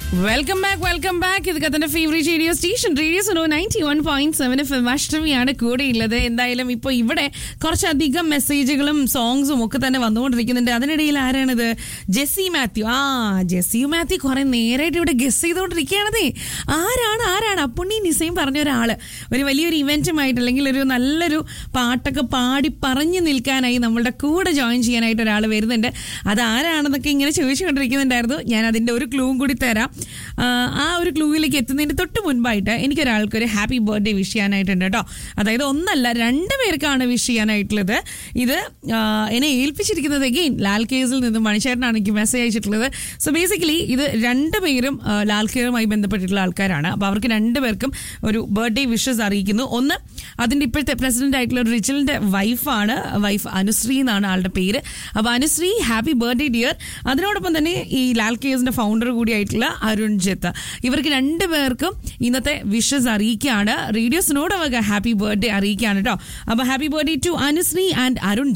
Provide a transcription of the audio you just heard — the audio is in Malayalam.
വെൽക്കം ബാക്ക് വെൽക്കം ബാക്ക് ഇത് കത്തന്റെ favourite radio station radio Suno ninety one point seven F M അഷ്ടമിയാണ് കൂടെയുള്ളത് എന്തായാലും ഇപ്പോൾ ഇവിടെ കുറച്ചധികം മെസ്സേജുകളും സോങ്സും ഒക്കെ തന്നെ വന്നുകൊണ്ടിരിക്കുന്നുണ്ട് അതിനിടയിൽ ആരാണിത് ജെസ്സി മാത്യു ആ ജെസ്സി മാത്യു കുറെ നേരായിട്ട് ഇവിടെ ഗസ് ചെയ്തുകൊണ്ടിരിക്കുകയാണതേ ആരാണ് ആരാണ് അപ്പുണ്ണി നിസയും പറഞ്ഞ ഒരാള് ഒരു വലിയൊരു ഇവന്റുമായിട്ട് അല്ലെങ്കിൽ ഒരു നല്ലൊരു പാട്ടൊക്കെ പാടി പറഞ്ഞു നിൽക്കാനായി നമ്മളുടെ കൂടെ ജോയിൻ ചെയ്യാനായിട്ട് ഒരാൾ വരുന്നുണ്ട് അത് ആരാണെന്നൊക്കെ ഇങ്ങനെ ചോദിച്ചുകൊണ്ടിരിക്കുന്നുണ്ടായിരുന്നു ഞാൻ അതിന്റെ ഒരു ക്ലൂവും കൂടി തരാം ആ, ആ ഒരു ക്ലൂവിലേക്ക് എത്തുന്നതിന് തൊട്ട് മുൻപായിട്ട് എനിക്കൊരാൾക്ക് ഒരു ഹാപ്പി ബർത്ത്ഡേ വിഷ് ചെയ്യാനായിട്ടുണ്ട് കേട്ടോ അതായത് ഒന്നല്ല രണ്ട് പേർക്കാണ് വിഷ് ചെയ്യാനായിട്ടുള്ളത് ഇത് ആ, എന്നെ ഏൽപ്പിച്ചിരിക്കുന്നത് എഗെയിൻ ലാൽ കേസിൽ നിന്ന് മണിശേരനാണ് എനിക്ക് മെസ്സേജ് അയച്ചിട്ടുള്ളത് സോ ബേസിക്കലി ഇത് രണ്ട് പേരും ആ, ലാൽ കെയറുമായി ബന്ധപ്പെട്ടിട്ടുള്ള ആൾക്കാരാണ് അപ്പോൾ അവർക്ക് രണ്ടുപേർക്കും ഒരു ബർത്ത്ഡേ വിഷസ് അറിയിക്കുന്നു ഒന്ന് അതിന്റെ ഇപ്പോഴത്തെ പ്രസിഡന്റ് ആയിട്ടുള്ള ഒരു റിച്ചലിന്റെ വൈഫാണ് വൈഫ് അനുശ്രീ എന്നാണ് ആളുടെ പേര് അപ്പോൾ അനുശ്രീ ഹാപ്പി ബർത്ത്ഡേ ഡിയർ അതിനോടൊപ്പം തന്നെ ഈ ലാൽ കേസിന്റെ ഫൗണ്ടർ കൂടിയായിട്ടുള്ള അരുൺ ജത്ത് ഇവർക്ക് രണ്ടുപേർക്കും ഇന്നത്തെ വിഷസ് അറിയിക്കുകയാണ് റേഡിയോസിനോട് വക ഹാപ്പി ബർത്ത്ഡേ അറിയിക്കുകയാണ് കേട്ടോ അപ്പോൾ happy birthday to Anushree and Arun